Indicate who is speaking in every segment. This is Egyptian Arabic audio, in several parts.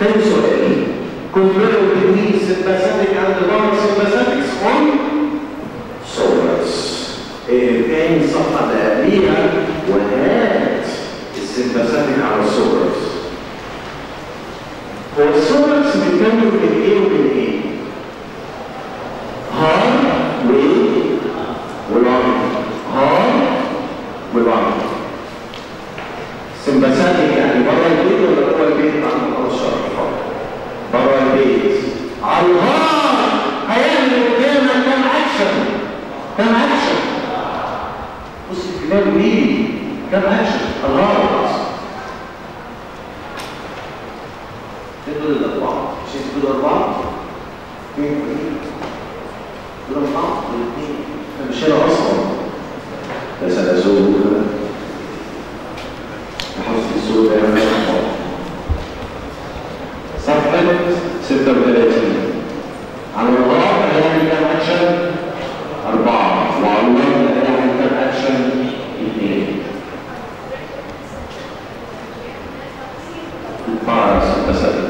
Speaker 1: تاني سؤال compare between sympathetic and parasympathetics on soras تاني صفحة تقريبا وهات السيمباثيك على السورس هو السورس بيتكون من ايه ومن ايه؟ هار و ولانج هار ولانج سيمباثيك يعني بره البيت ولا جوه البيت عند الله الشرع بره البيت على الهار هيعمل قدامك كام اكشن كام اكشن بص الكلام ليه كام اكشن الهار دول الاربعه مش دول اربعه اثنين واثنين دول اربعه دول اثنين مش انا اصلا ده سلاسل حفظ السوق ده مش صفحة 36 على الغرب هيعمل كام اكشن؟ أربعة وعلى الوزن هيعمل كام اكشن؟ اثنين أربعة ستة ستة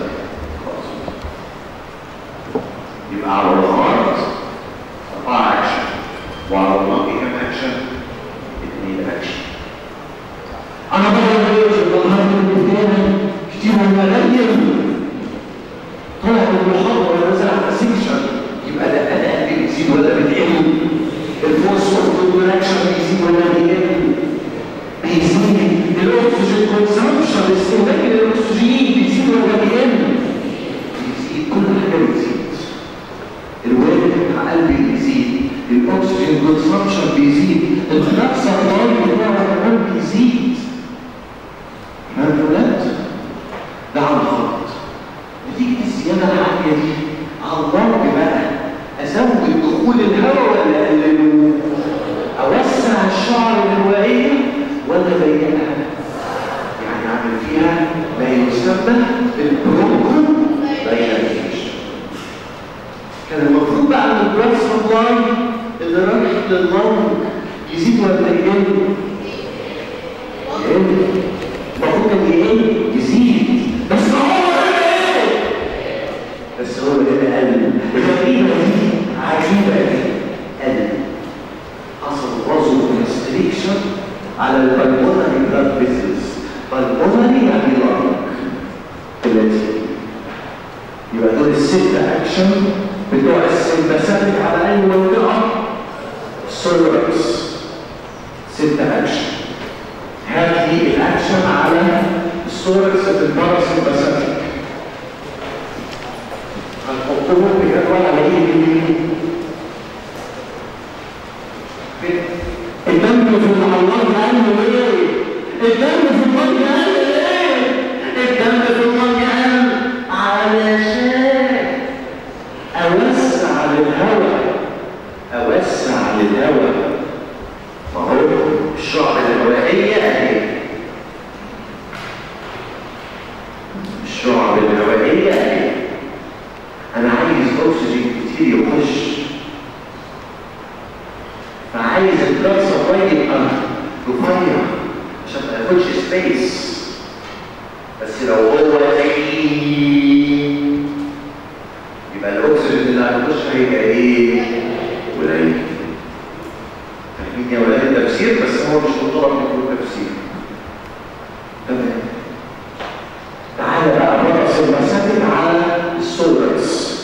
Speaker 1: يبقى على الغرب أربعة اكشن وعلى الوزن كام اكشن؟ اثنين اكشن انا بقى في المرحله الثانيه كتير من الملايين طلع من المحاضره ونزل على سيكشن يبقى ده انا قلبي بيزيد ولا بتقل الفوسفور كونتراكشن بيزيد ولا بيقل بيزيد الاكسجين كونسامشن استهلاك الاكسجين بيزيد ولا بيقل بيزيد كل حاجه بتزيد الوالد بتاع قلبي بيزيد الاكسجين كونسامشن بيزيد الضغط الضغط بتاعه كمان بيزيد مبلولات ده على الخط نتيجة الزيادة العالية دي على الضرب بقى أزود دخول الهواء ولا أقلله؟ أوسع الشعر الهوائية ولا أضيقها؟ يعني أعمل فيها ما يسمى بالبرونكو دايلاتيشن كان المفروض بقى ان البلاد سبلاي اللي رايح لللنج يزيد ولا يقل؟ يقل المفروض كان يقل يزيد بس هو هنا ايه؟ بس هو هنا قل الغريبه دي عجيبه دي قل حصل رزق كونستريكشن على البلمونري بلاد فيزلز بالمونري يعني لارج التي يبقى دول الست اكشن بتوع السمباثيك على اي منطقه سولركس ست اكشن هذه الاكشن على السوركس في الباراسمباثيك هنحطهم بجدول على ايه الدم في المعلومات قال ايه؟ الدم في المرج قال ايه؟ الدم في المرج قال علشان اوسع للهواء اوسع للهواء ما هو الشعب الهوائيه اهي الشعب الهوائيه اهي انا عايز اكسجين كتير يخش فعايز البلاد سبلاي يبقى رفيع عشان ما ياخدش سبيس بس لو هو تقيل يبقى الاكسجين اللي هيخش هيبقى ايه؟ قليل فاهمين يا ولاد التفسير بس هو مش مطلب من كل تفسير تمام تعالى بقى نرقص المسافه على السولرز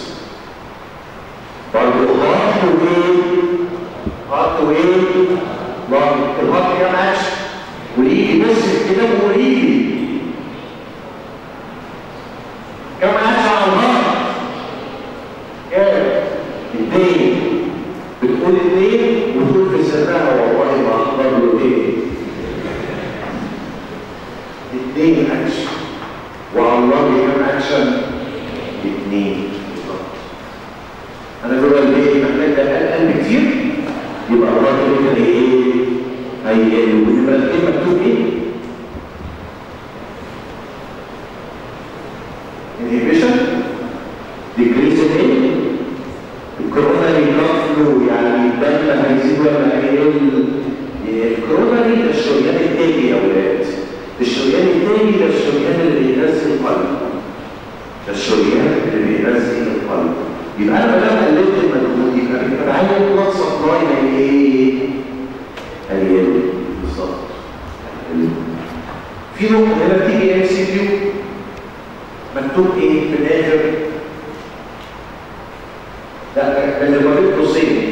Speaker 1: برضه هارت وايه؟ هارت وايه؟ برضه الهارت يا ماشي ويجي بص كده ويجي كم ماشي على الهارت؟ كام؟ اثنين بتقول اثنين وتقول في سرها والله ما احضر له اثنين اثنين اكشن وعلى الله كم اكشن؟ اثنين بالظبط انا جوه البيت محتاج ده قلب كتير يبقى الراجل كده ايه؟ هيقل ويبقى الاثنين مكتوب ايه؟ inhibition decrease in ايه؟ الكوروناري بلاد فلو يعني الدم هيزيد ولا هيقل الكوروناري ده الشريان التاجي يا ولاد الشريان التاجي ده الشريان اللي بينزل القلب هنا تيجي ام سي كيو مكتوب ايه في الاخر لا اللي ما بين قوسين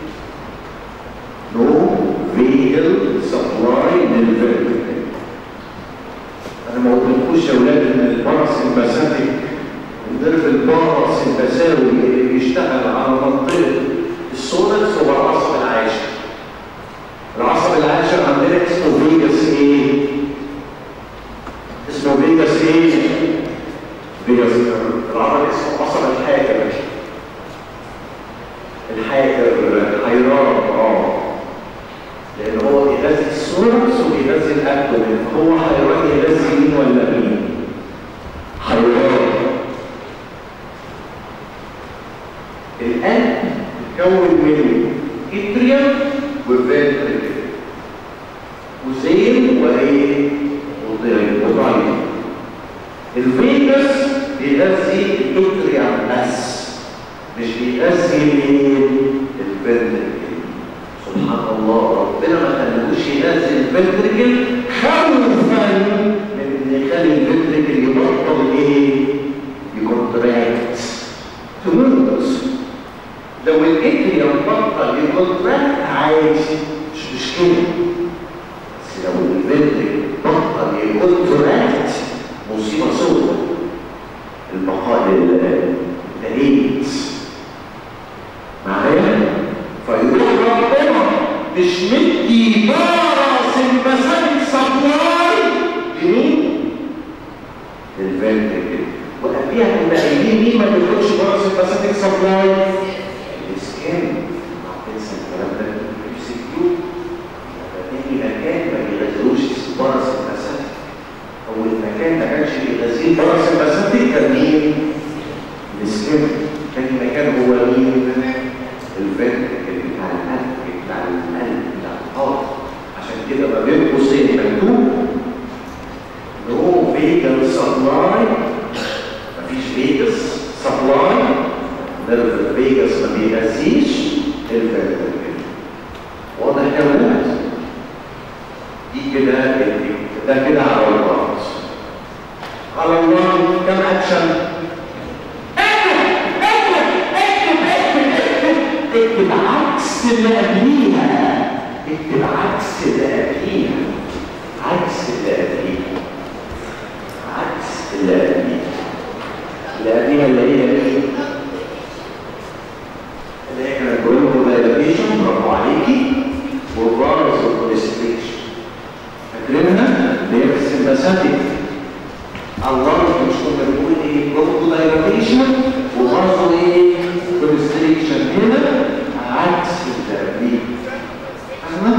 Speaker 1: نو فيجل سبلاي للفيرتيكال انا ما قلتلكوش يا اولاد ان البرص الباساتيك الضرب البرص البساوي اللي بيشتغل على منطقه السولكس هو العصب العاشر العصب العاشر عندنا اسمه فيجاس ايه؟ اسمه فيجاس ايه؟ فيجاس العصب اسمه عصب الحاجر الحاجر الحيران اه لان هو بيغذي السوركس وبيغذي الابدومين هو حيوان يغذي مين ولا مين؟ حيوان القلب بيتكون من اتريوم وفنتريكل وزين وايه؟ وضيق وضعيف الفيجاس بيغذي الاتريوم بس مش بيغذي مين؟ الفنتريكل سبحان الله ربنا ما خلوش يغذي الفنتريكل خوفا من ان يخلي الفنتريكل يبطل ايه؟ يكونتراكت تموت لو الاتريوم بطل يكونتراكت عادي مش مشكله بس لو الفنتريكل بطل يكونتراكت مصيبه سوداء البقاء للايدز معايا فيروح ربنا مش مدي بارس المساجد سبلاي لمين؟ للفنتريكل وقبليها كنا قايلين مين ما بياخدش بارس المساجد سبلاي؟ الاسكان تنسى الكلام ده في سي كيو تاني مكان ما بيغذوش بارس المساجد اول مكان ما كانش بيغذيه بارس المساجد كان مين؟ الاسكان تاني مكان هو مين؟ الفنتريكل بتاع القلب بتاع القلب بتاع القلب عشان كده ما بين قوسين مكتوب نو فيجل سبلاي مفيش فيجس سبلاي نيرف الفيجس ما بيغذيش الفنتريكل واضح يا ولاد؟ دي كده ده كده على الله على الله كم اكشن؟ اكتب عكس اللي قبليها اكتب عكس اللي قبليها عكس اللي قبليها عكس اللي قبليها اللي قبليها اللي هي ايه؟ اللي هي كانت برونكو دايلاتيشن برافو عليكي والرارس والكوليستريشن فاكرينها؟ اللي هي في السمباساتيك الله مش كنا بنقول ايه برونكو دايلاتيشن وبرضه ايه؟ كونستريكشن هنا عكس التربيب فاهمة؟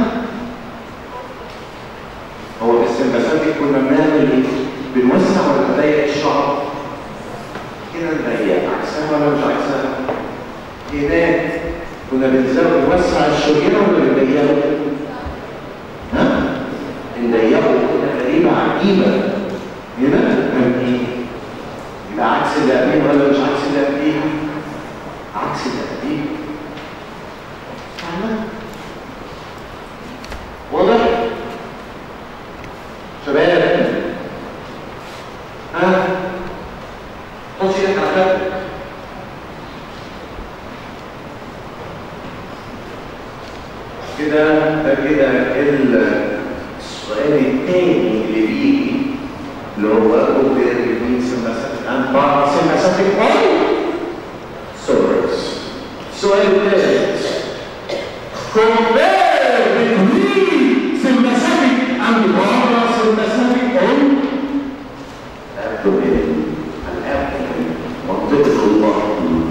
Speaker 1: هو في السمباساتيك كنا بنعمل ايه؟ بنوسع ولا نضيق الشعر؟ كده نضيق عكسها ولا مش عكسها؟ هناك كنا بنزود نوسع الشريان ولا بنضيقه؟ ها؟ بنضيقه كده غريبة عجيبة هنا كان ايه؟ يبقى عكس اللي قبليها ولا مش عكس اللي قبليها؟ عكس التقديم فاهمة؟ واضح؟ شباب ها؟ حط ايدك على خدك كده ده كده السؤال الثاني اللي بيجي اللي هو اوبر بين سماساتيك اند بار سماساتيك سورس السؤال الثالث compare between sympathetic and parasympathetic on abdomen الابدومين منطقة البطن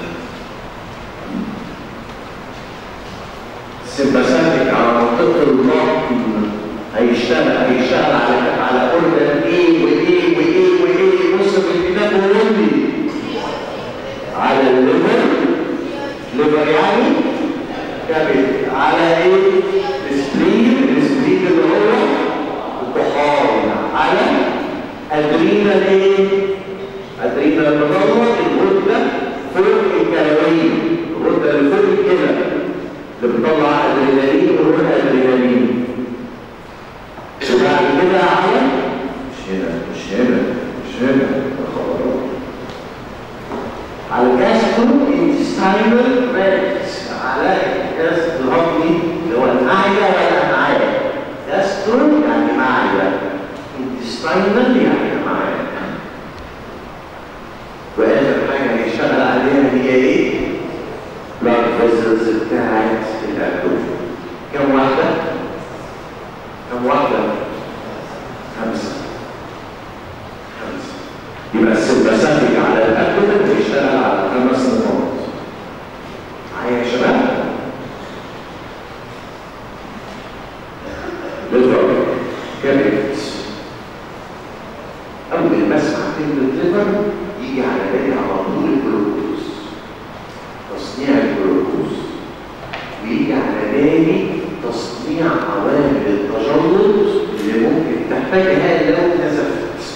Speaker 1: sympathetic على منطقة البطن هيشتغل هيشتغل على على اوردر ايه وايه وايه وايه بص في الكتاب ويقول لي على الليفر ليفر يعني كبد على ايه السبلين السبلين اللي هو الطحال على ادرينال ايه ادرينال المدور الغده فوق الكلويه الغده اللي فوق الكلى اللي بتطلع ادرينالين وروح ادرينالين وبعد كده على intestinal tract على الجهاز الهضمي اللي هو المعدة ولا معايا gastro يعني معدة intestinal يعني معايا واخر حاجه هيشتغل عليها هي ايه؟ بلاد فيزلز بتاعت الابدومين كم واحده؟ كم واحده؟ خمسه خمسه يبقى السمباساتيك على الابدومين بيشتغل على خمس نقاط معايا يا شباب؟ ليفر كابت اول ما اسمع كلمه ليفر يجي على بالي على طول الجلوكوز تصنيع الجلوكوز ويجي على بالي تصنيع عوامل التجلط اللي ممكن تحتاجها لو نزفت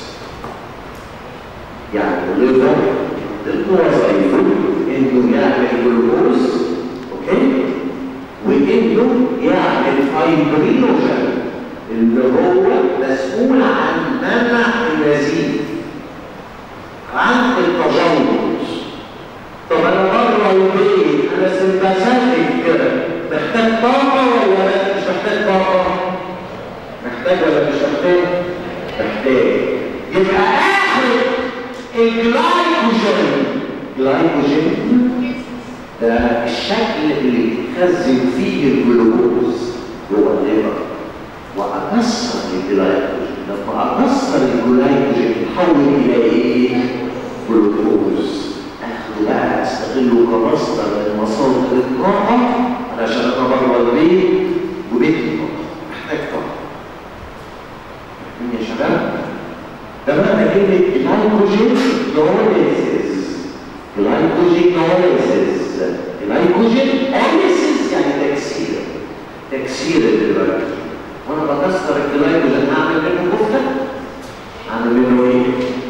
Speaker 1: يعني الليفر ضمن وظائفه انه يعمل جلوكوز اوكي وانه يعمل فايبرينوجين اللي هو مسؤول عن منع النزيف عن التجلط طب انا بره البيت انا سمباساتيك كده محتاج طاقه ولا لا مش محتاج طاقه محتاج ولا مش محتاج محتاج يبقى اخد الجلايكوجين جلايكوجين ده الشكل اللي بيتخزن فيه الجلوكوز جوه الليفر واكسر الجلايكوجين لما اكسر الجلايكوجين يتحول الى ايه؟ جلوكوز اخده بقى استغله كمصدر من مصادر الطاقه علشان انا بره البيت وبيتي طاقه محتاج طاقه فاهمين يا شباب؟ ده معنى كلمه جلايكوجين نوريسيس جلايكوجين نوريسيس جلايكوجين اوريسيس يعني تكسير تكسير الجلايكوجين وانا بكسر الجلايكوجين هعمل منه كفته هعمل منه ايه؟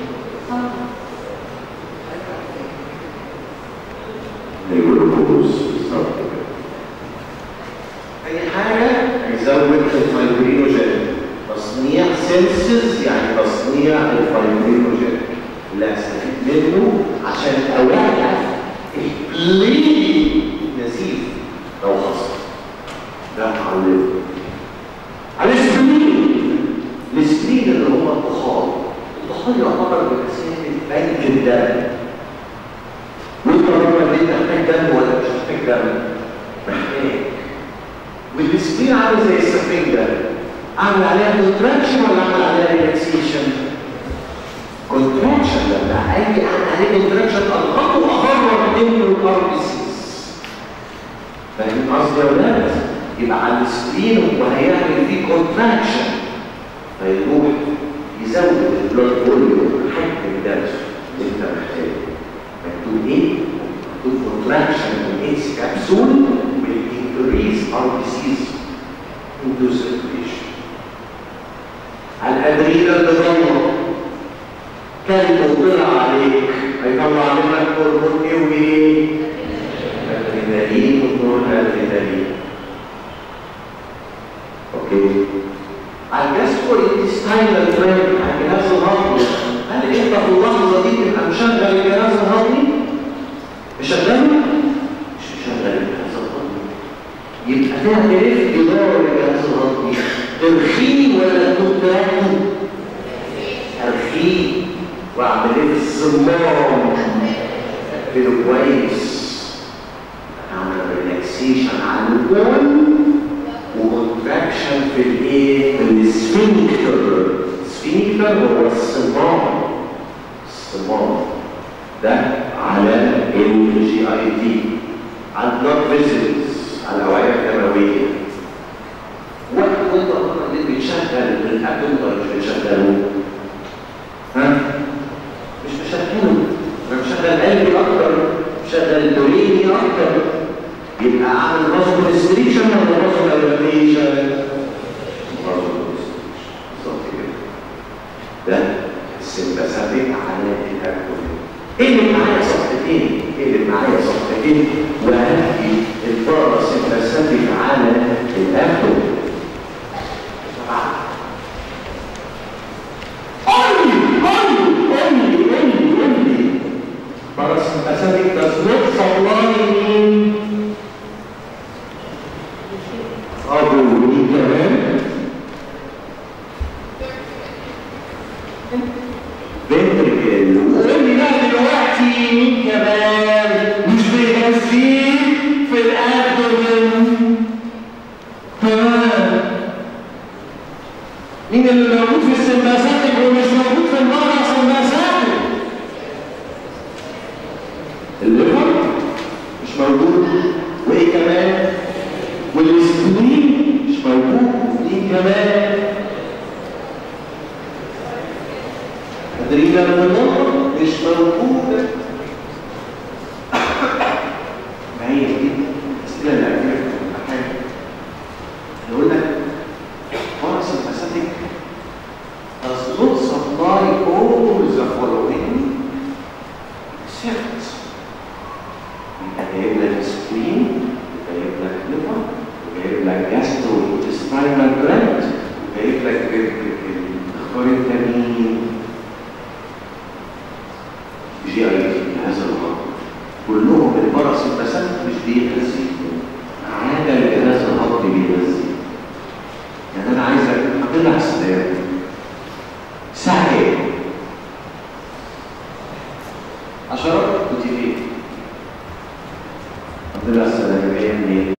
Speaker 1: الجلوكوز بالظبط كده. تاني حاجه هيزود الفايبرينوجين تصنيع سيلسز يعني تصنيع الفايبرينوجين اللي هستفيد منه عشان اوقف البليدنج نزيف لو حصل ده معلم الاسبرين الاسبرين اللي هو الطحال الطحال يعتبر بمسافه بنك الدم وانت لما انت محتاج دم ولا مش محتاج دم محتاج والاسبرين عامل زي السفنجه اعمل عليها كونتراكشن ولا اعمل عليها ريلاكسيشن كونتراكشن لما اجي اعمل عليه كونتراكشن اضغطه واخرج منه الار بي سيز فاهمين قصدي يا ولاد؟ يبقى على السكرين وهيعمل فيه كونتراكشن فيروح يزود البلاد فوليوم حجم الدم اللي انت محتاجه مكتوب ايه؟ مكتوب كونتراكشن من ايس كبسول والانكريز ار بي سيز into circulation الادرينال تطلع كلمه طلع عليك هيطلع منك هرمون ايه وايه؟ ادرينالين وهرمون ادرينالين اوكي على الجسم الانتستاينال تريد على الجهاز الهضمي هل انت في اللحظه دي تبقى مشغل الجهاز الهضمي؟ مشغله؟ مش مشغل الجهاز الهضمي يبقى تعمل ايه في جدار الجهاز الهضمي؟ ترخيه ولا تبتعده؟ ارخيه واعمل ايه في الصمام؟ اقفله كويس اعمل ريلاكسيشن على الكون وكونتراكشن في الايه؟ في السفنكتر السفنكتر هو الصمام الصمام ده على الجي اي تي على البلاد فيزلز على الاوعيه الدمويه وقت وانت اصلا اللي بتشغل الابدومين ولا مش بتشغله؟ ها؟ مش بشغله انا بشغل قلبي اكتر بشغل الدوليني اكتر يبقى اعمل راسه ريستريكشن ولا راسه الريليشن؟ راسه بالظبط كده ده السمباساتيك على الابدومين ايه اللي معايا صفحتين ايه اللي معايا صفحتين وهدي الباراسمباساتيك على الابدومين طبعا only only only only only parasympathetic does not supply me الليفر مش موجود وايه كمان والسبلين مش موجود وفي كمان ادرينا النظر مش موجوده ما هي دي الاسئله اللي عرفتها حاجه يقول لك parasympathetic does not supply all the following cells يبقى جايب لك سكرين وجايب لك ليفر وجايب لك جاسترو intestinal gland وجايب لك اختار انت مين جي اي هذا الغرض كلهم الباراسيمباثيك مش بيغذيهم عادة الجهاز الهضمي بيغذي يعني انا عايزك الحمد لله على السلامة الساعة كام؟ 10 كنت فين؟ الحمد لله على السلامة جاية منين؟